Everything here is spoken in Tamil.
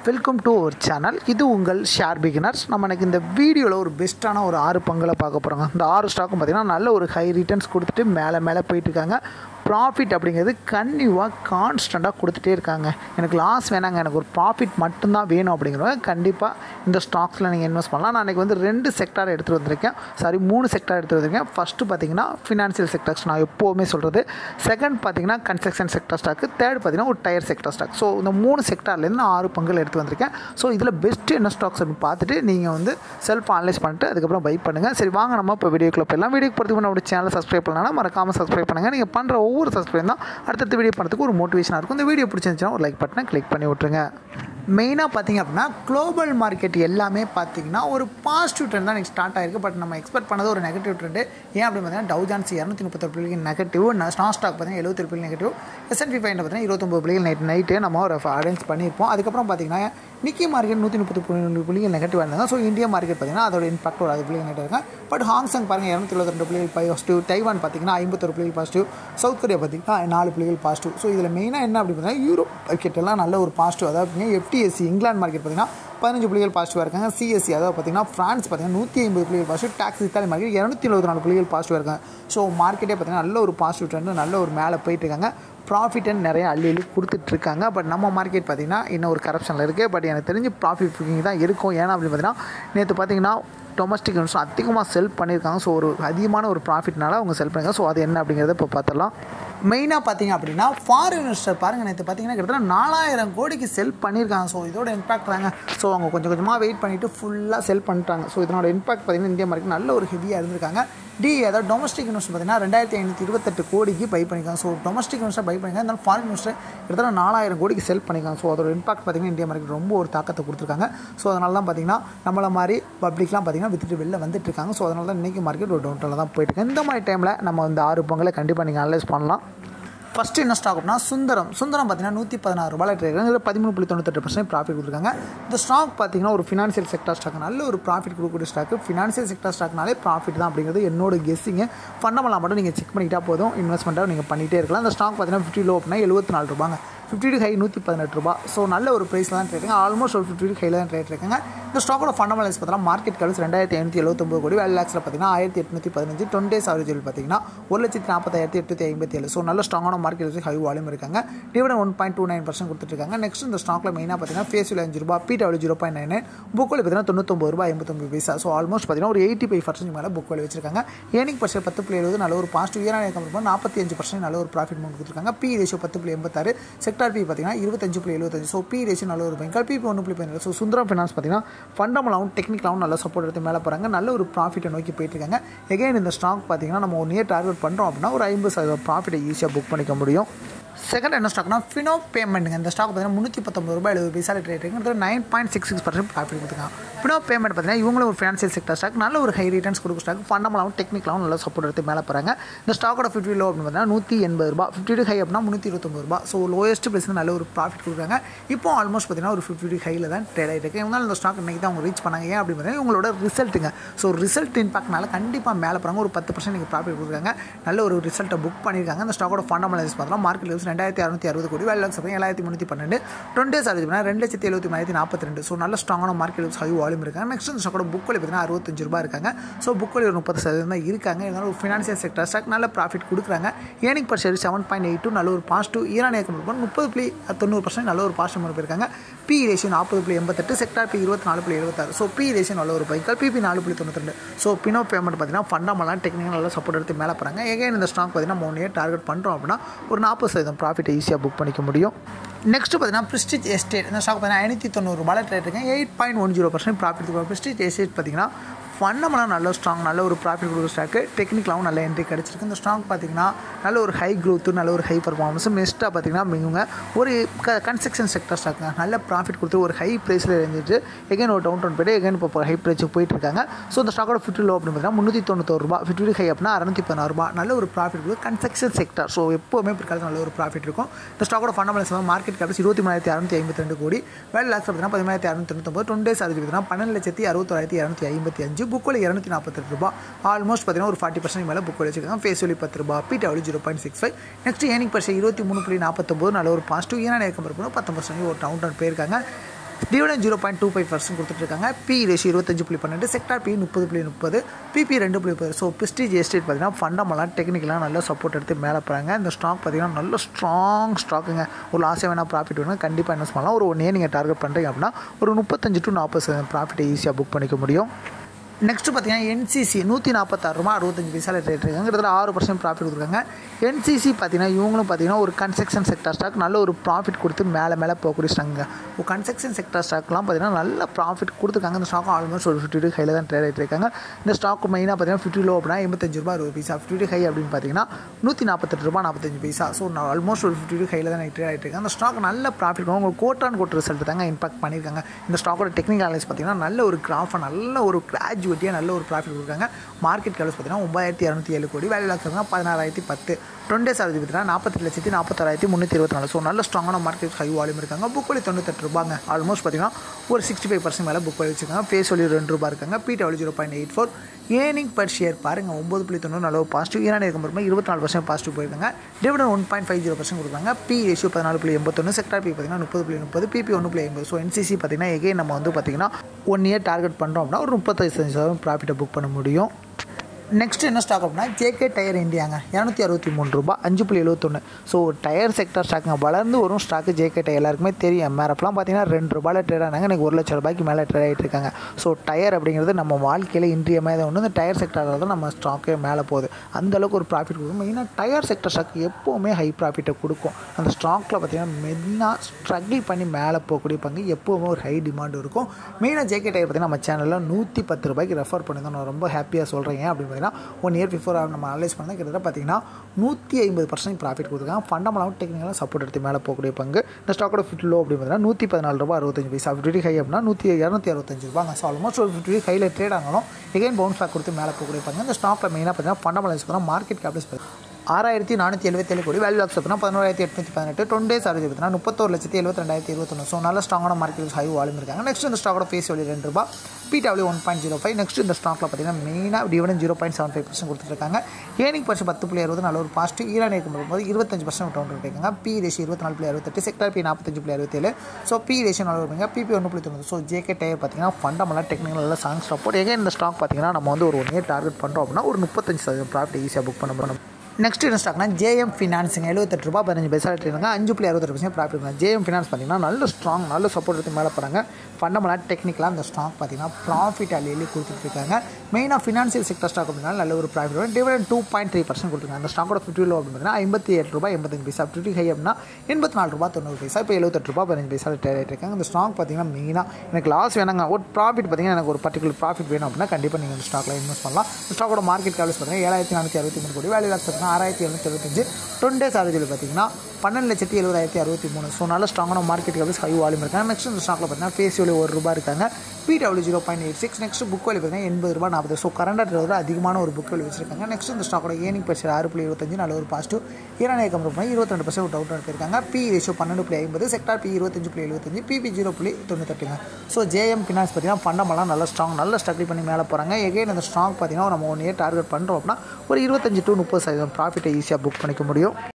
வெல்கம் டு ஒரு சேனல் இது உங்கள் ஷேர் பிகினர்ஸ் நம்ம எனக்கு இந்த வீடியோவில் ஒரு பெஸ்ட்டான ஒரு ஆறு பங்குல பார்க்க போகிறோங்க இந்த ஆறு ஸ்டாக்கும் பார்த்திங்கன்னா நல்ல ஒரு ஹை ரிட்டர்ன்ஸ் கொடுத்துட்டு மேலே மேலே போயிட்டு இருக்காங்க ப்ராஃபிட் அப்படிங்கிறது கன்டினியூவாக கான்ஸ்டண்ட்டாக கொடுத்துட்டே இருக்காங்க எனக்கு லாஸ் வேணாங்க எனக்கு ஒரு ப்ராஃபிட் மட்டும்தான் வேணும் அப்படிங்கிறவங்க கண்டிப்பாக இந்த ஸ்டாக்ஸில் நீங்கள் இன்வெஸ்ட் பண்ணலாம் நான் அன்றைக்கி வந்து ரெண்டு செக்டார் எடுத்துகிட்டு வந்திருக்கேன் சாரி மூணு செக்டார் எடுத்துகிட்டு வந்திருக்கேன் ஃபஸ்ட்டு பார்த்தீங்கன்னா ஃபினான்ஷியல் செக்டர்ஸ் நான் எப்போவுமே சொல்கிறது செகண்ட் பார்த்தீங்கன்னா கன்ஸ்ட்ரக்ஷன் செக்டர் ஸ்டாக்கு தேர்ட் பார்த்தீங்கன்னா ஒரு டயர் செக்டர் ஸ்டாக் ஸோ இந்த மூணு செக்டார்லேருந்து நான் ஆறு பங்குகள் எடுத்து வந்திருக்கேன் ஸோ இதில் பெஸ்ட்டு என்ன ஸ்டாக்ஸ் அப்படின்னு பார்த்துட்டு நீங்கள் வந்து செல்ஃப் அனலைஸ் பண்ணிட்டு அதுக்கப்புறம் பை பண்ணுங்கள் சரி வாங்க நம்ம இப்போ வீடியோக்குள்ள போயிடலாம் வீடியோக்கு போகிறதுக்கு நம்மளோட சேனலை சப்ஸ்கிரைப் பண்ணலாம் மறக்காமல் சப்ஸ்கிரைப் பண்ணுங்கள் நீங்கள் பண்ணுற ஒவ்வொரு சப்ஸ்கிரைப் தான் அடுத்தடுத்த வீடியோ பண்ணுறதுக்கு ஒரு மோட்டிவேஷனாக இருக்கும் இந்த வீடியோ பிடிச்சிருந்துச்சுன்னா ஒரு லைக் பட்டனை கிளிக் பண்ணி விட்ருங்க மெயினாக பார்த்தீங்க அப்படின்னா குளோபல் மார்க்கெட் எல்லாமே பார்த்தீங்கன்னா ஒரு பாசிட்டிவ் ட்ரெண்ட் தான் எனக்கு ஸ்டார்ட் ஆயிருக்கு பட் நம்ம எக்ஸ்பெக்ட் பண்ணது ஒரு நெகட்டிவ் ட்ரெண்டு ஏன் அப்படின்னு பார்த்தீங்கன்னா டவுஜான்ஸ் இரநூத்தி முப்பத்தொரு பிள்ளைகள் நெகட்டிவ் ஸ்டாக் ஸ்டாக் பார்த்தீங்கன்னா எழுபத்தொரு பிள்ளை நெகட்டிவ் எஸ்என்பி ஃபைவ் பார்த்தீங்கன்னா இருபத்தொம்பது பிள்ளைகள் நைட் நைட்டு நம்ம ஒரு அரேஞ்ச் பண்ணியிருப்போம் அதுக்கப்புறம் பார்த்தீங்கன்னா நிக்கி மார்க்கெட் நூற்றி முப்பது புள்ளிகள் நெகட்டிவ் இருந்தாங்க ஸோ இந்தியா மார்க்கெட் பார்த்தீங்கன்னா அதோட இம்பாக்ட் ஒரு அது பிள்ளைகள் நெகட்டிவ் இருக்காங்க பட் ஹாங்ஸாங் பாருங்கள் இரநூத்தி எழுபத்தி ரெண்டு பிள்ளைகள் பாசிட்டிவ் தைவான் பார்த்தீங்கன்னா ஐம்பத்தொரு பிள்ளைகள் பாசிட்டிவ் சவுத் கொரியா பார்த்தீங்கன்னா நாலு பிள்ளைகள் பாசிட்டிவ் ஸோ இதில் மெயினாக என்ன அப்படி பார்த்தீங்கன்னா யூரோப் மார்க்கெட் எல்லாம் நல்ல ஒரு பாசிட்டிவ் அதாவது எஃப்டிஎஸ்சி இங்கிலாந்து மார்க்கெட் பார்த்தீங்கன்னா பதினஞ்சு புள்ளிகள் பாசிட்டிவாக இருக்காங்க சிஎஸ்சி அதாவது பார்த்தீங்கன்னா ஃப்ரான்ஸ் பார்த்தீங்கன்னா நூற்றி ஐம்பது புள்ளிகள் பாசிட்டிவ் டாக்ஸ் இத்தாலி மார்க்கெட் இரநூத்தி எழுபத்தி நாலு புள்ளிகள் பாசிட்டிவாக இருக்காங்க ஸோ மார்க்கெட்டே பார்த்தீங்கன்னா நல்ல ஒரு பாசிட்டிவ் ட்ரெண்டு நல்ல ஒரு மேலே போயிட்டு இருக்காங்க ப்ராஃபிட் நிறைய அள்ளி அள்ளி கொடுத்துட்ருக்காங்க பட் நம்ம மார்க்கெட் பார்த்திங்கன்னா இன்னும் ஒரு கரப்ஷனில் இருக்குது பட் எனக்கு தெரிஞ்சு ப்ராஃபிட் புக்கிங் தான் இருக்கும் ஏன்னா அப்படின்னு பார்த்தீங்கன்னா நேற்று பார்த்தீங்கன்னா டொமஸ்டிக் இன்வெஸ்ட் அதிகமாக செல் பண்ணியிருக்காங்க ஸோ ஒரு அதிகமான ஒரு ப்ராஃபிட்னால அவங்க செல் பண்ணியிருக்காங்க ஸோ அது என்ன அப்படிங்கிறத இப்போ பார்த்துடலாம் மெயினாக பார்த்தீங்க அப்படின்னா ஃபாரின் இன்வெஸ்டர் பாருங்கள் நேற்று பார்த்தீங்கன்னா கிட்டத்தட்ட நாலாயிரம் கோடிக்கு செல் பண்ணியிருக்காங்க ஸோ இதோட இம்பாக்ட் தாங்க ஸோ அவங்க கொஞ்சம் கொஞ்சமாக வெயிட் பண்ணிவிட்டு ஃபுல்லாக செல் பண்ணிட்டாங்க ஸோ இதனோட இம்பாக்ட் பார்த்தீங்கன்னா இந்தியா மார்க்கெட் நல்ல ஒரு ஹெவியாக இருந்திருக்காங்க டி அதாவது டொமஸ்டிக் இன்வெஸ்ட் பார்த்தீங்கன்னா ரெண்டாயிரத்தி ஐநூற்றி இருபத்தெட்டு கோடிக்கு பை பண்ணியிருக்காங்க ஸோ டொமஸ்டிக் இன்வெஸ்டர் பை பண்ணியிருக்காங்க இருந்தாலும் ஃபாரின் இன்வெஸ்டர் கிட்டத்தட்ட நாலாயிரம் கோடிக்கு செல் பண்ணியிருக்காங்க ஸோ அதோட இம்பாக்ட் பார்த்தீங்கன்னா இந்தியா மார்க்கெட் ரொம்ப ஒரு தாக்கத்தை கொடுத்துருக்காங்க ஸோ அதனால தான் பார்த்தீங்கன்னா நம்மள மாதிரி பப்ளிக்லாம் பார்த்தீங்கன்னா வித்துட்டு வெளில வந்துட்டு இருக்காங்க ஸோ அதனால தான் இன்றைக்கி மார்க்கெட் ஒரு டவுன்ட்டில் தான் போயிட்டு இருக்கு இந்த மாதிரி டைமில் நம்ம இந்த ஆறு பொங்கலை கண்டிப்பாக நீங்கள் அனலைஸ் பண்ணலாம் ஃபஸ்ட்டு என்ன ஸ்டாக் அப்படின்னா சுந்தரம் சுந்தரம் பார்த்தீங்கன்னா நூற்றி பதினாறு ரூபாயில் ட்ரேட் இதில் பதிமூணு புள்ளி தொண்ணூத்தெட்டு பர்சன்ட் ப்ராஃபிட் கொடுத்துருக்காங்க இந்த ஸ்டாக் பார்த்தீங்கன்னா ஒரு ஃபினான்ஷியல் செக்டர் ஸ்டாக் நல்ல ஒரு ப்ராஃபிட் கொடுக்கக்கூடிய ஸ்டாக் ஃபினான்ஷியல் செக்டர் ஸ்டாக்னாலே ப்ராஃபிட் தான் அப்படிங்கிறது என்னோட கெஸ்ஸிங்க ஃபண்டமெல்லாம் மட்டும் நீங்கள் செக் பண்ணிக்கிட்டா போதும் இன்வெஸ்ட்மெண்ட்டாக நீங்கள் பண்ணிகிட்டே இருக்கலாம் இந்த ஸ்டாக் பார்த்தீங்கன்னா ஃபிஃப்டி லோ அப்படின்னா எழுபத்தி நாலு ரூபாங்க ஃபிஃப்டி டூ ஹை நூற்றி பதினெட்டு ரூபா ஸோ நல்ல ஒரு ப்ரைஸில் தான் ட்ரேட் இருக்காங்க ஆல்மோஸ்ட் ஒரு ஃபிஃப்டி டூ ஹையில் தான் ட்ரேட் இருக்காங்க இந்த ஸ்டாக்கோட ஃபண்டமெண்டல்ஸ் பார்த்தீங்கன்னா மார்க்கெட் கலர்ஸ் ரெண்டாயிரத்தி ஐநூற்றி எழுபத்தொம்பது கோடி வேல் லேக்ஸில் பார்த்தீங்கன்னா ஆயிரத்தி எட்நூற்றி பதினஞ்சு டுவெண்ட்டி டேஸ் ஆவரேஜ் பார்த்தீங்கன்னா ஒரு லட்சத்தி நாற்பத்தாயிரத்தி எட்நூற்றி ஐம்பத்தி ஏழு ஸோ நல்ல ஸ்ட்ராங்கான மார்க்கெட் வச்சு ஹை வால்யூம் இருக்காங்க dividend one point two nine percent கொடுத்துருக்காங்க நெக்ஸ்ட் இந்த ஸ்டாக்ல மெயினாக பார்த்தீங்கன்னா ஃபேஸ் அஞ்சு ரூபா P W zero point nine book value பார்த்தீங்கன்னா தொண்ணூத்தொம்பது ரூபாய் எண்பத்தொம்பது பைசா ஸோ ஆல்மோஸ்ட் பார்த்தீங்கன்னா ஒரு எயிட்டி ஃபைவ் பர்சன்ட் மேலே புக் வேலி வச்சிருக்காங்க ஏனிங் பர்சன்ட் பத்து புள்ளி எழுபது நல்ல ஒரு பாசிட்டிவ் இயரான கம்பெனி நாற்பத்தி அஞ்சு பர்சன்ட் நல்ல ஒரு ப்ராஃபிட் மூணு கொடுத்துருக்காங்க பி ரேஷியோ பத்து புள்ளி எண்பத்தாறு செக்டார் பி பார்த்தீங்கன்னா இருபத்தஞ்சு புள்ளி எழுபத்தஞ்சு ஸோ பி ரேஷியோ நல்ல ஒரு பெங்கல் பி ஒன்று புள்ளி பதினேழு ஸோ சுந்தரம் ஃபினான்ஸ் பார்த்தீங்கன்னா ஃபண்டமெண்டாகவும் டெக்னிக்கலாகவும் நல்ல சப்போர்ட் எடுத்து மேலே போகிறாங்க நல்ல ஒரு ப்ராஃபிட்டை நோக்கி போயிட்டு இருக்காங்க எகைன் இந்த ஸ்டாக் பார்த்தீங்கன்னா நம்ம ஒன் இயர் டார்கெட் பண்ணுறோம் அப்படின்னா ஒரு ஐம்பது சதவீதம் ப்ராஃபிட்டை ஈஸியாக புக் பண்ணிக்க முடியும் செகண்ட் என்ன ஸ்டாக்னா ஃபினோ பேமெண்ட்டுங்க இந்த ஸ்டாக் பார்த்தீங்கன்னா முந்நூற்றி பத்தொம்பது ரூபாய் எழுபது பைசாவில் ட்ரேட் இருக்குது nine point six six percent profit கொடுத்துருக்காங்க ஃபினோ பேமெண்ட் பார்த்தீங்கன்னா இவங்களும் ஒரு ஃபினான்ஷியல் செக்டர் ஸ்டாக் நல்ல ஒரு ஹை ரிட்டர்ன்ஸ் கொடுக்கும் ஸ்டாக் ஃபண்டமெண்டாகவும் டெக்னிக்கலாகவும் நல்ல சப்போர்ட் எடுத்து மேலே போகிறாங்க இந்த ஸ்டாக்கோட ஃபிஃப்டி லோ அப்படின்னு பார்த்தீங்கன்னா நூற்றி எண்பது ரூபா ஃபிஃப்டி டூ ஹை அப்படின்னா முந்நூற்றி இருபத்தொம்பது ரூபா ஸோ லோயஸ்ட் ப்ரைஸ் நல்ல ஒரு ப்ராஃபிட் கொடுக்குறாங்க இப்போ ஆல்மோஸ்ட் பார்த்தீங்கன்னா ஒரு ஃபிஃப்டி டூ ஹையில் தான் ட்ரேட் ஆகிட்டு இருக்கு இவங்க இந்த ஸ்டாக் இன்றைக்கி தான் அவங்க ரீச் பண்ணாங்க ஏன் அப்படின்னு பார்த்தீங்கன்னா இவங்களோட ரிசல்ட்டுங்க ஸோ ரிசல்ட் இம்பாக்ட்னால கண்டிப்பாக மேலே போகிறாங்க ஒரு பத்து பர்சன்ட் நீங்கள் ப்ராஃபிட் கொடுக்குறாங்க நல்ல ஒரு ரிசல்ட்டை புக் பண்ணியிருக்காங்க இந்த ஸ்டாக்கோட ஃபண்டமெண்டல்ஸ் பார்த்தோம்னா மார்க்கெட் ரெண்டாயிரத்தி அறுநூற்றி அறுபது கோடி வேலை லாக்ஸ் ஏழாயிரத்தி முந்நூற்றி பன்னெண்டு டுவெண்ட்டி டேஸ் ஆகுது ரெண்டு லட்சத்தி எழுபத்தி மூணாயிரத்தி நாற்பத்தி ரெண்டு ஸோ நல்ல ஸ்ட்ராங்கான மார்க்கெட் ஹை வால்யூம் இருக்காங்க நெக்ஸ்ட் இந்த ஸ்டாக்கோட புக் வழி பார்த்தீங்கன்னா அறுபத்தஞ்சு ரூபா இருக்காங்க ஸோ புக் வழி ஒரு முப்பது சதவீதம் தான் இருக்காங்க இருந்தாலும் ஒரு ஃபினான்ஷியல் செக்டர் ஸ்டாக் நல்ல ப்ராஃபிட் கொடுக்குறாங்க ஏனிங் per share seven point eight two நல்ல ஒரு பாசிட்டிவ் ஈரானிய கம்பெனி முப்பது புள்ளி தொண்ணூறு பர்சன்ட் நல்ல ஒரு பாசிட்டிவ் மதிப்பு இருக்காங்க பி ரேஷியோ நாற்பது புள்ளி எண்பத்தெட்டு செக்டார் பி இருபத்தி நாலு புள்ளி எழுபத்தாறு ஸோ பி ரேஷியோ நல்ல ஒரு பைக்கல் பிபி நாலு புள்ளி தொண்ணூற்றி ரெண்டு ஸோ பினோ பேமெண்ட் பார்த்தீங்கன்னா ஃபண்டமெல்லாம் டெக்னிக்கல் நல்ல சப்போர்ட் எடுத்து மேலே போகிறாங்க எகைன் இந்த ஸ்டாக் பார்த்தீங்கன்னா மூணு இயர் டார்கெட் பண்ணுறோம் அப்படின்னா ஒரு நாற்பது சதவீதம் ப்ராஃபிட்டை ஈஸியாக புக் பண்ணிக்க முடியும் நெக்ஸ்ட் பார்த்தீங்கன்னா ப்ரிஸ்டிஜ் எஸ்டேட் இந்த ஸ்டாக் பார்த்தீங்கன்னா ஐநூற்றி தொண்ணூறு ரூபாய் ட்ரேட் இருக்கேன் eight point one zero percent profit Prestige Estate பார்த்தீங்கன்னா ஃபண்டமெல்லாம் நல்ல ஸ்ட்ராங் நல்ல ஒரு ப்ராஃபிட் கொடுக்குற ஸ்டாக்கு டெக்னிக்கலாகவும் நல்ல என்ட்ரி கிடச்சிருக்கு இந்த ஸ்டாக் பார்த்தீங்கன்னா நல்ல ஒரு ஹை க்ரோத்து நல்ல ஒரு ஹை பர்ஃபார்மன்ஸ் நெக்ஸ்ட்டாக பார்த்தீங்கன்னா இவங்க ஒரு க கன்ஸ்ட்ரக்ஷன் செக்டர் ஸ்டாக்குங்க நல்ல ப்ராஃபிட் கொடுத்து ஒரு ஹை ப்ரைஸில் இருந்துட்டு எகைன் ஒரு டவுன் டவுன் போய்ட்டு எகைன் இப்போ ஹை ப்ரைஸுக்கு போயிட்டு இருக்காங்க ஸோ இந்த ஸ்டாக்கோட ஃபிஃப்டி லோ அப்படின்னு பார்த்தீங்கன்னா முந்நூற்றி தொண்ணூத்தொரு ரூபா ஃபிஃப்டி ஹை அப்படின்னா அறுநூத்தி பதினாறு ரூபா நல்ல ஒரு ப்ராஃபிட் கொடுத்து கன்ஸ்ட்ரக்ஷன் செக்டர் ஸோ எப்போவுமே பிற்காலத்தில் நல்ல ஒரு ப்ராஃபிட் இருக்கும் இந்த ஸ்டாக்கோட ஃபண்டமெண்டல்ஸ் மார்க்கெட் கேப்ஸ் இருபத்தி மூணாயிரத்தி அறுநூத்தி ஐம்பத்தி ரெண்டு கோடி வேலை லேக்ஸ் பார்த்தீங்கன்னா பதிமூணாயிரத்தி அறுநூத்தி தொண்ணூத்தொம்பது டுவெண்ட்டி டேஸ் அது பார்த்தீங்கன்னா பன்னெண்டு லட்சத்தி அறுபத்தொராயிரத்தி இரநூத்தி ஐம்பத்தி அஞ்சு புக்கில் இரநூத்தி நாற்பத்தெட்டு ரூபா ஆல்மோஸ்ட் பார்த்தீங்கன்னா ஒரு ஃபார்ட்டி பர்சன்ட் மேலே புக் வச்சுருக்காங்க ஃபேஸ் வேலி பத்து ரூபா P W zero point six five next ஏனிங் பர்சன் இருபத்தி மூணு புள்ளி நாற்பத்தொம்பது நல்ல ஒரு பாசிட்டிவ் ஏன்னா கம்பேர் பண்ணும் பத்து பர்சன்ட் ஒரு டவுன் டவுன் போயிருக்காங்க dividend zero point two five percent கொடுத்துட்ருக்காங்க பி ரேஷியோ இருபத்தஞ்சு புள்ளி பன்னெண்டு செக்டார் பி முப்பது புள்ளி முப்பது பிபி ரெண்டு புள்ளி முப்பது ஸோ பிஸ்டிஜ் எஸ்டேட் பார்த்தீங்கன்னா ஃபண்டமெல்லாம் டெக்னிக்கலாக நல்ல சப்போர்ட் எடுத்து மேலே போகிறாங்க இந்த ஸ்டாக் பார்த்தீங்கன்னா நல்ல ஸ்ட்ராங் ஸ்டாக்குங்க ஒரு லாஸே வேணால் ப்ராஃபிட் வேணும் கண்டிப்பாக இன்வெஸ்ட் பண்ணலாம் ஒரு ஒன் இயர் நீங்கள் டார்கெட் பண்ணுறீங்க அப்படின்னா ஒரு முப்பத்தஞ்சு டு நாற்பது சதவீதம் ப்ராஃபிட்டை ஈஸியாக புக் பண்ணிக்க முடியும் நெக்ஸ்ட்டு பார்த்தீங்கன்னா என்சிசி நூற்றி நாற்பத்தாறு ரூபா அறுபத்தஞ்சு பைசாவில் ரேட் இருக்காங்க கிட்டத்தட்ட ஆறு பர்சன்ட் ப்ராஃபிட் கொடுத்துருக்காங்க என்சிசி பார்த்தீங்கன்னா இவங்களும் பார்த்தீங்கன்னா ஒரு கன்ஸ்ட்ரக்ஷன் செக்டர் ஸ்டாக் நல்ல ஒரு ப்ராஃபிட் கொடுத்து மேலே மேலே போகக்கூடிய ஸ்டாக்குங்க ஒரு கன்ஸ்ட்ரக்ஷன் செக்டர் ஸ்டாக்லாம் பார்த்தீங்கன்னா நல்ல ப்ராஃபிட் கொடுத்துருக்காங்க இந்த ஸ்டாக் ஆல்மோஸ்ட் ஒரு ஃபிஃப்டி டூ ஹையில் தான் ட்ரேட் ஆகிட்டு இருக்காங்க இந்த ஸ்டாக் மெயினாக பார்த்தீங்கன்னா ஃபிஃப்டி லோ அப்படின்னா எண்பத்தஞ்சு ரூபா அறுபது பைசா ஃபிஃப்டி ஹை அப்படின்னு பார்த்தீங்கன்னா நூற்றி நாற்பத்தெட்டு ரூபா நாற்பத்தஞ்சு பைசா ஸோ ஆல்மோஸ்ட் ஒரு ஃபிஃப்டி டூ ஹையில் தான் ட்ரேட் ஆகிட்டு இருக்காங்க அந்த ஸ்டாக் நல்ல ப்ராஃபிட் உங்களுக்கு கோட் ஆன் கோட் ரிசல்ட் தாங்க இம்பாக்ட் பண்ணியிருக்காங்க இந்த ஸ்டாக்கோட டெக்னிக்கல் அனலைஸ் பார்த்தீங்கன்னா நல்ல ஒரு கிராஃபை நல்ல ஒரு கிராஜுவேட்டியாக நல்ல ஒரு ப்ராஃபிட் கொடுக்குறாங்க மார்க்கெட் கேலஸ் பார்த்தீங்கன்னா ஒன்பதாயிரத்தி இரநூத்தி ஏழு கோடி வேல்யூ லாக்ஸ் பார்த்தீங்கன்னா பதினாறாயிரத்தி பத்து டுவெண்ட்டி சார்ஜ் பார்த்தீங்கன்னா நாற்பத்தி லட்சத்தி நாற்பத்தாறாயிரத்தி முந்நூற்றி இருபத்தி நாலு ஸோ நல்ல ஸ்ட்ராங்கான மார்க்கெட் ஹை வால்யூம் இருக்காங்க புக் வழி தொண்ணூத்தெட்டு ரூபாங்க ஆல்மோஸ்ட் பார்த்தீங்கன்னா ஒரு சிக்ஸ்டி ஃபைவ் பர்சன்ட் மேலே புக் வழி வச்சுருக்காங்க ஃபேஸ் வழி ரெண்டு ரூபா இருக்காங்க P W zero point eight four earning per share பாருங்கள் ஒம்பது புள்ளி தொண்ணூறு நல்ல ஒரு பாசிட்டிவ் ஈரான் இருக்கும் போது இருபத்தி நாலு பர்சன்ட் பாசிட்டிவ் போயிருக்காங்க dividend one point five zero percent கொடுக்குறாங்க பி ரேஷியோ பதினாலு புள்ளி எண்பத்தொன்று செக்டார் பி பார்த்தீங்கன்னா முப்பது புள்ளி முப்பது பிபி ஒன்று புள்ளி ஐம்பது ஸோ என்சிசி பார்த்தீங்கன்னா எகைன் நம்ம வந்து பார்த்தீங்கன்னா ஒன் இயர் டார்கெட் பண்ணுறோம் அப்படின்னா ஒரு முப்பத்தஞ்சு சதவீதம் ப்ராஃபிட்டை புக் பண்ண முடியும் நெக்ஸ்ட் என்ன ஸ்டாக் அப்படின்னா ஜேகே டயர் இந்தியாங்க இரநூத்தி அறுபத்தி மூணு ரூபா அஞ்சு புள்ளி எழுபத்தொன்று ஸோ டயர் செக்டர் ஸ்டாக்குங்க வளர்ந்து வரும் ஸ்டாக்கு ஜேகே டயர் எல்லாருக்குமே தெரியும் எம்ஆர்எஃப்லாம் பார்த்தீங்கன்னா ரெண்டு ரூபாயில் ட்ரேட் ஆனாங்க எனக்கு ஒரு லட்ச ரூபாய்க்கு மேலே ட்ரேட் ஆகிட்டு இருக்காங்க ஸோ டயர் அப்படிங்கிறது நம்ம வாழ்க்கையில் இன்றியமையாத ஒன்று இந்த டயர் செக்டரில் தான் நம்ம ஸ்டாக்கே மேலே போகுது அந்த அளவுக்கு ஒரு ப்ராஃபிட் கொடுக்கும் மெயினாக டயர் செக்டர் ஸ்டாக் எப்போவுமே ஹை ப்ராஃபிட்டை கொடுக்கும் அந்த ஸ்டாக்கில் பார்த்தீங்கன்னா மெயினாக ஸ்ட்ரகிள் பண்ணி மேலே போகக்கூடிய பங்கு எப்போவுமே ஒரு ஹை டிமாண்ட் இருக்கும் மெயினாக ஜேகே டயர் பார்த்தீங்கன்னா நம்ம சேனலில் நூற்றி பத்து ரூபாய்க்கு ரெஃபர் பண்ணி தான் நான் ரொம்ப ஹாப்பியாக சொல்கிறேன் அப்படின்னு பார்த்தீங்கன்னா ஒன் இயர் பிஃபோர் நம்ம அனலைஸ் பண்ணால் கிட்டத்தட்ட பார்த்தீங்கன்னா நூற்றி ஐம்பது பர்சன்ட் ப்ராஃபிட் கொடுத்துருக்காங்க ஃபண்டமெண்டாகவும் டெக்னிக்கலாக சப்போர்ட் எடுத்து மேலே போகக்கூடிய பங்கு இந்த ஸ்டாக்கோட ஃபிஃப்டி லோ அப்படி பார்த்தீங்கன்னா நூற்றி பதினாலு ரூபா அறுபத்தஞ்சு பைசா ஃபிஃப்டி ஹை அப்படின்னா நூற்றி இரநூத்தி அறுபத்தஞ்சு ரூபாங்க ஸோ ஆல்மோஸ்ட் ஒரு ஃபிஃப்டி ஹையில் ட்ரேட் ஆனாலும் எகைன் பவுன்ஸ் பேக் கொடுத்து மேலே போகக்கூடிய பங்கு இந்த ஸ்டாக்கில் மெயினாக பார்த்தீங்கன்னா ஃபண்டமெண்டல்ஸ் பார்த்தீங்கன்னா மார்க்கெட் கேபிட்டல்ஸ் ஆறாயிரத்தி நானூற்றி எழுபத்தேழு கோடி வேல்யூ லாக்ஸ் பார்த்தீங்கன்னா பதினோராயிரத்தி எட்நூற்றி பதினெட்டு டுவெண்ட்டி டேஸ் ஆரேஜ் பார்த்தீங்கன்னா முப்பத்தோரு லட்சத்தி எழுபத்தி ரெண்டாயிரத்தி இருபத்தொன்று ஸோ நல்ல ஸ்ட்ராங்கான மார்க்கெட் ஹை வால்யூம் இருக்காங்க நெக்ஸ்ட் இந்த ஸ்டாக்கோட ஃபேஸ் வேல்யூ ரெண்டு ரூபா P W one point zero five next இந்த ஸ்டாக்கில் பார்த்தீங்கன்னா மெயினாக dividend zero point seven five percent கொடுத்துருக்காங்க ஏர்னிங் பர்சன்ட் பத்து புள்ளி அறுபது நல்ல ஒரு பாசிட்டிவ் ஈரான் இருக்கும் போது இருபத்தஞ்சு பர்சன்ட் டவுன் இருக்காங்க பி ரேஷியோ இருபத்தி நாலு புள்ளி அறுபத்தெட்டு செக்டர் பி நாற்பத்தஞ்சு புள்ளி அறுபத்தேழு ஸோ பி ரேஷியோ நல்ல வருவாங்க பிபி ஒன்று புள்ளி தொண்ணூறு ஸோ ஜேகே டயர் பார்த்தீங்கன்னா ஃபண்டமெல்லாம் டெக்னிக்கல் நல்ல சாங் சப்போர்ட் எங்கே இந்த ஸ்டாக் பார்த்தீங்கன்னா நம்ம வந்து ஒரு ஒன் இயர் டார்கெட் பண்ணுறோம் அப்படின்னா ஒரு முப்பத்தஞ்சு சதவீதம் ப்ராஃபிட் ஈஸியாக புக் பண்ண போகிறோம் நெக்ஸ்ட் என்ன ஸ்டாக்னா ஜேஎம் ஃபினான்ஸுங்க எழுபத்தெட்டு ரூபா பதினஞ்சு பைசா இருக்காங்க அஞ்சு புள்ளி அறுபத்தெட்டு பர்சன்ட் ப்ராஃபிட் பண்ணாங்க ஜேஎம் ஃபினான்ஸ் பார்த்தீங்கன்னா நல்ல ஸ்ட்ராங் நல்ல சப்போர்ட் எடுத்து மேலே போகிறாங்க ஃபண்டமெண்டாக டெக்னிக்கலாக அந்த ஸ்டாக் பார்த்தீங்கன்னா ப்ராஃபிட் அள்ளி கொடுத்துட்டு இருக்காங்க மெயினாக ஃபினான்சியல் செக்டர் ஸ்டாக் அப்படின்னா நல்ல ஒரு ப்ராஃபிட் வரும் dividend two point three percent கொடுத்துருக்காங்க அந்த ஸ்டாக்கோட ஃபிஃப்டி லோ அப்படின்னு பார்த்தீங்கன்னா ஐம்பத்தி எட்டு ரூபாய் எண்பத்தஞ்சு பைசா ஃபிஃப்டி ஹை அப்படின்னா எண்பத்தி நாலு ரூபா தொண்ணூறு பைசா இப்போ எழுபத்தெட்டு ரூபா பதினஞ்சு பைசா ட்ரேட் ஆகிட்டு இருக்காங்க இந்த ஸ்டாக் பார்த்தீங்கன்னா மெயினாக எனக்கு லாஸ் வேணாங்க ஒரு ப்ராஃபிட் பார்த்தீங்கன்னா எனக்கு ஒரு பர்டிகுலர் ப்ராஃபிட் வேணும் அப்படின்னா கண்டிப்பாக நீங்கள் இந்த ஸ்டாக்கில் இன்வெஸ்ட் பண்ணலாம் இந்த ஸ்டாக்கோட மார்க்கெட் கேலஸ் பார்த்தீங்கன்னா ஏழாயிரத்தி நானூற்றி அறுபத்தி மூணு கோடி வேல்யூ லாக்ஸ் பார்த்தீங்கன்னா ஆறாயிரத்தி எழுநூற்றி எழுபத்தஞ்சு டுவெண்ட்டி டேஸ் ஆரேஜில் பார்த்தீங்கன்னா பன்னெண்டு லட்சத்தி எழுபதாயிரத்தி அறுபத்தி மூணு ஸோ நல்ல ஸ்ட்ராங்கான மார்க்கெட் கேபிள்ஸ் ஹை வால்யூம் இருக்காங்க நெக்ஸ்ட் இந்த ஸ்டாக்கில் பார்த்தீங்கன்னா ஃபேஸ் வேல்யூ ஒரு ரூபா இருக்காங்க P W zero point eight six next book value பார்த்தீங்கன்னா எண்பது ரூபா நாற்பது ஸோ கரண்ட் விட அதிகமான ஒரு புக் வேல்யூ வச்சிருக்காங்க நெக்ஸ்ட் இந்த ஸ்டாக்கோட ஏர்னிங் பர்சன்ட் ஆறு புள்ளி இருபத்தஞ்சு நல்ல ஒரு பாசிட்டிவ் ஈரானிய கம்பெனி பண்ணி இருபத்தி ரெண்டு பர்சன்ட் அவுட் இருக்காங்க பி ரேஷியோ பன்னெண்டு புள்ளி ஐம்பது செக்டார் பி இருபத்தஞ்சு புள்ளி எழுபத்தஞ்சு பிபி ஜீரோ புள்ளி தொண்ணூத்தெட்டுங்க ஸோ ஜேஎம் ஃபினான்ஸ் பார்த்தீங்கன்னா ஃபண்டமெல்லாம் நல்ல ஸ்ட்ராங் நல்ல ஸ்ட்ரகிள் பண்ணி மேலே போகிறாங்க எகைன் இந்த ஸ்ட்ராங் பார்த்தீங்கன்னா நம்ம ஒன் இயர் டார்கெட் பண்ணுறோம் அப்படின்னா ஒரு இருபத்தஞ்சு டு முப்பது சதவீதம் ப்ராஃபிட்டை ஈஸியாக புக் பண்ணிக்க முடியும்